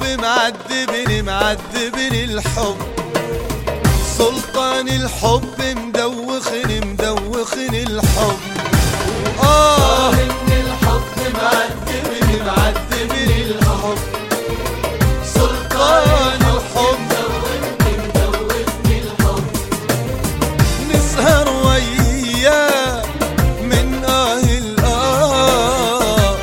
معذبني معذبني الحب سلطان الحب مدوخني مدوخني الحب آه إن الحب معذبني معذبني الحب سلطان الحب نسهر وياه من آه الآه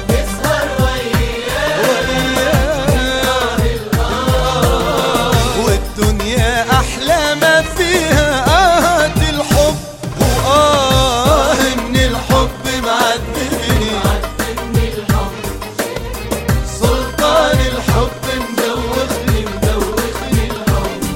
وياه والدنيا أحلى ما فيها آهات الحب وآه إن الحب معذبني سلطان الحب مدوخني مدوخني الحب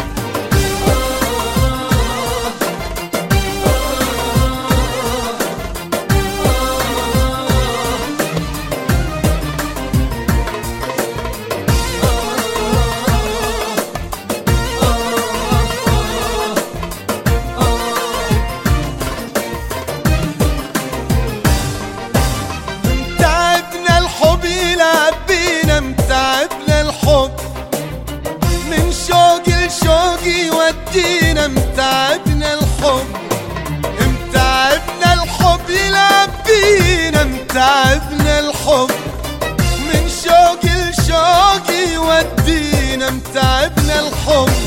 تعبنا الحب يلعب بينا متعبنا الحب من شوق لشوق يودينا متعبنا الحب متعبنا الحب يلعب بينا متعبنا الحب من شوق لشوق يودينا متعبنا الحب